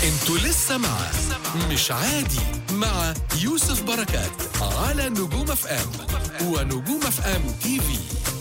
انتوا لسه مع مش عادي مع يوسف بركات على نجوم اف ام ونجوم اف ام تي في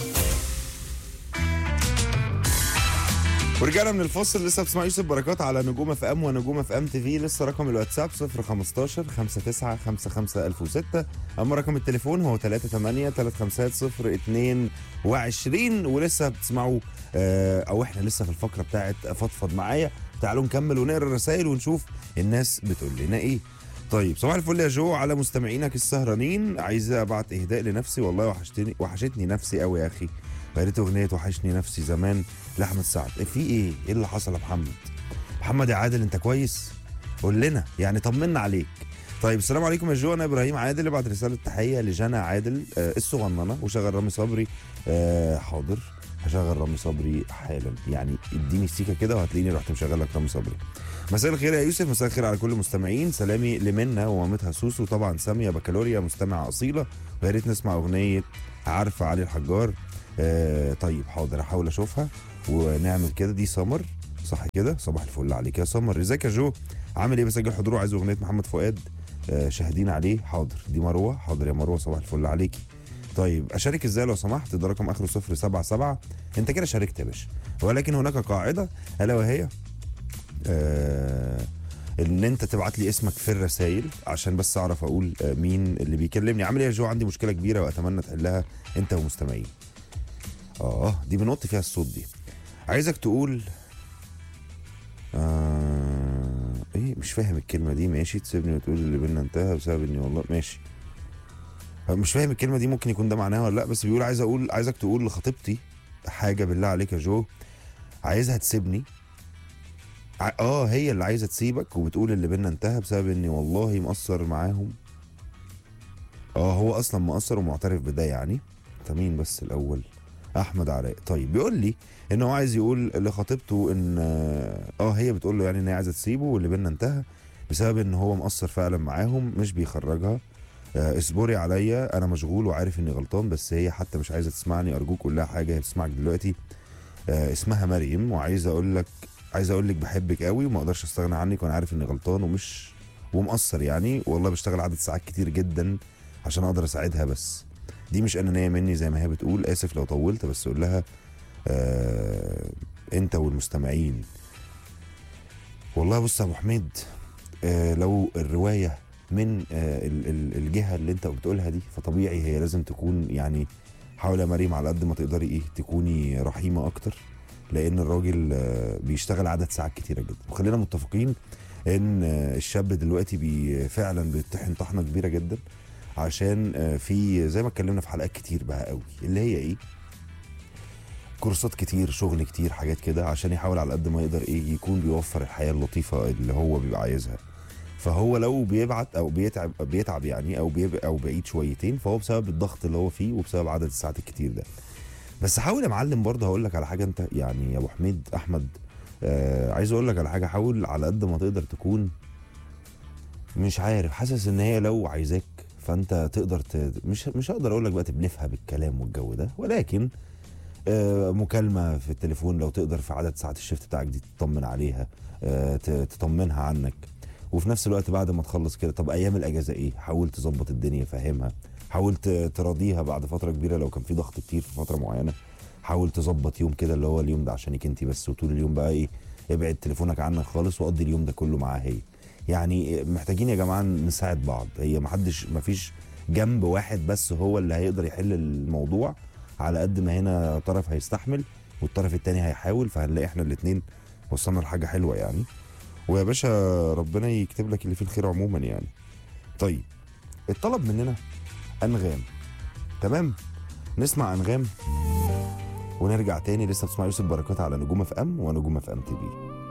ورجعنا من الفاصل لسه بتسمع يوسف بركات على نجوم اف ام ونجوم اف ام تي في لسه رقم الواتساب 015 59 55 1006 اما رقم التليفون هو 38 350 22 ولسه بتسمعوا آه، او احنا لسه في الفقره بتاعت فضفض معايا تعالوا نكمل ونقرا الرسائل ونشوف الناس بتقول لنا ايه طيب صباح الفل يا جو على مستمعينك السهرانين عايز ابعت اهداء لنفسي والله وحشتني وحشتني نفسي قوي يا اخي قريت اغنيه وحشني نفسي زمان لاحمد سعد في ايه ايه اللي حصل يا محمد محمد يا عادل انت كويس قول لنا يعني طمنا عليك طيب السلام عليكم يا جو انا ابراهيم عادل ابعت رساله تحيه لجنى عادل آه الصغننه وشغل رامي صبري آه حاضر هشغل رامي صبري حالا يعني اديني السيكه كده وهتلاقيني رحت مشغل لك رامي صبري مساء الخير يا يوسف مساء الخير على كل المستمعين سلامي لمنى ومامتها سوسو طبعا ساميه بكالوريا مستمعه اصيله ويا ريت نسمع اغنيه عارفه علي الحجار آه طيب حاضر احاول اشوفها ونعمل كده دي سمر صح كده صباح الفل عليك يا سمر ازيك يا جو عامل ايه بسجل حضور عايز اغنيه محمد فؤاد آه شاهدين عليه حاضر دي مروه حاضر يا مروه صباح الفل عليكي طيب اشارك ازاي لو سمحت ده رقم اخره 077 انت كده شاركت يا باشا ولكن هناك قاعده الا وهي آه ان انت تبعت لي اسمك في الرسائل عشان بس اعرف اقول آه مين اللي بيكلمني عامل ايه يا جو عندي مشكله كبيره واتمنى تحلها انت ومستمعين اه دي بنط فيها الصوت دي عايزك تقول آه ايه مش فاهم الكلمه دي ماشي تسيبني وتقول اللي بينا انتهى بسبب اني والله ماشي مش فاهم الكلمه دي ممكن يكون ده معناها ولا لا بس بيقول عايز اقول عايزك تقول لخطيبتي حاجه بالله عليك يا جو عايزها تسيبني ع- اه هي اللي عايزه تسيبك وبتقول اللي بينا انتهى بسبب اني والله مقصر معاهم اه هو اصلا مقصر ومعترف بده يعني انت مين بس الاول احمد علاء طيب بيقول لي ان هو عايز يقول لخطيبته ان اه هي بتقول له يعني ان هي عايزه تسيبه واللي بينا انتهى بسبب ان هو مقصر فعلا معاهم مش بيخرجها آه، اصبري عليا انا مشغول وعارف اني غلطان بس هي حتى مش عايزه تسمعني ارجوك قول لها حاجه هي بتسمعك دلوقتي آه، اسمها مريم وعايز اقول لك عايز اقول لك بحبك قوي وما اقدرش استغنى عنك وانا عارف اني غلطان ومش ومقصر يعني والله بشتغل عدد ساعات كتير جدا عشان اقدر اساعدها بس دي مش انانيه مني زي ما هي بتقول اسف لو طولت بس قول لها آه انت والمستمعين والله بص يا ابو حميد آه لو الروايه من آه ال- ال- الجهه اللي انت بتقولها دي فطبيعي هي لازم تكون يعني حاول يا مريم على قد ما تقدري ايه تكوني رحيمه اكتر لان الراجل آه بيشتغل عدد ساعات كتيره جدا وخلينا متفقين ان آه الشاب دلوقتي بي فعلا بيطحن طحنه كبيره جدا عشان آه في زي ما اتكلمنا في حلقات كتير بقى قوي اللي هي ايه كورسات كتير شغل كتير حاجات كده عشان يحاول على قد ما يقدر ايه يكون بيوفر الحياه اللطيفه اللي هو بيبقى عايزها فهو لو بيبعت او بيتعب بيتعب يعني او بيبقى او بعيد شويتين فهو بسبب الضغط اللي هو فيه وبسبب عدد الساعات الكتير ده بس حاول يا معلم برضه هقول لك على حاجه انت يعني يا ابو حميد احمد آه عايز اقول لك على حاجه حاول على قد ما تقدر تكون مش عارف حاسس ان هي لو عايزاك فانت تقدر ت... مش مش هقدر اقول لك بقى تبنفها بالكلام والجو ده ولكن آه، مكالمه في التليفون لو تقدر في عدد ساعات الشيفت بتاعك دي تطمن عليها آه، ت- تطمنها عنك وفي نفس الوقت بعد ما تخلص كده طب ايام الاجازه ايه حاول تظبط الدنيا فهمها حاول ت- تراضيها بعد فتره كبيره لو كان في ضغط كتير في فتره معينه حاول تظبط يوم كده اللي هو اليوم ده عشانك انت بس وطول اليوم بقى ايه ابعد تليفونك عنك خالص وقضي اليوم ده كله معاها هي يعني محتاجين يا جماعه نساعد بعض هي محدش مفيش جنب واحد بس هو اللي هيقدر يحل الموضوع على قد ما هنا طرف هيستحمل والطرف التاني هيحاول فهنلاقي احنا الاتنين وصلنا لحاجه حلوه يعني ويا باشا ربنا يكتب لك اللي فيه الخير عموما يعني طيب الطلب مننا انغام تمام نسمع انغام ونرجع تاني لسه بتسمع يوسف بركات على نجوم اف ام ونجوم اف ام تي في